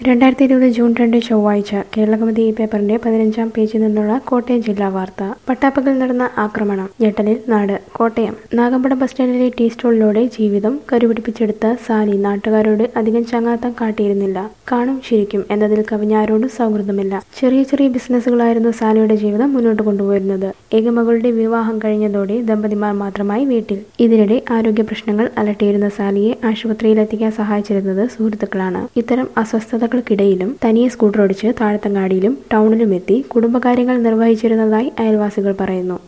രണ്ടായിരത്തി ഇരുപത് ജൂൺ രണ്ട് ചൊവ്വാഴ്ച കേരളകൗമുദി ഈ പേപ്പറിന്റെ പതിനഞ്ചാം പേജിൽ നിന്നുള്ള കോട്ടയം ജില്ലാ വാർത്ത പട്ടാപ്പകൽ നടന്ന ആക്രമണം ഞെട്ടലിൽ നാട് കോട്ടയം നാഗമ്പട ബസ് സ്റ്റാൻഡിലെ ടീ സ്റ്റോളിലൂടെ ജീവിതം കരുപിടിപ്പിച്ചെടുത്ത സാലി നാട്ടുകാരോട് അധികം ചങ്ങാത്തം കാട്ടിയിരുന്നില്ല കാണും ചിരിക്കും എന്നതിൽ കവിഞ്ഞാരോടും സൗഹൃദമില്ല ചെറിയ ചെറിയ ബിസിനസ്സുകളായിരുന്നു സാലിയുടെ ജീവിതം മുന്നോട്ട് കൊണ്ടുപോയിരുന്നത് ഏകമകളുടെ വിവാഹം കഴിഞ്ഞതോടെ ദമ്പതിമാർ മാത്രമായി വീട്ടിൽ ഇതിനിടെ ആരോഗ്യ പ്രശ്നങ്ങൾ അലട്ടിയിരുന്ന സാലിയെ ആശുപത്രിയിലെത്തിക്കാൻ സഹായിച്ചിരുന്നത് സുഹൃത്തുക്കളാണ് ഇത്തരം അസ്വസ്ഥതകൾക്കിടയിലും തനിയെ സ്കൂട്ടർ ഓടിച്ച് താഴത്തങ്ങാടിയിലും ടൗണിലും എത്തി കുടുംബകാര്യങ്ങൾ നിർവഹിച്ചിരുന്നതായി അയൽവാസികൾ പറയുന്നു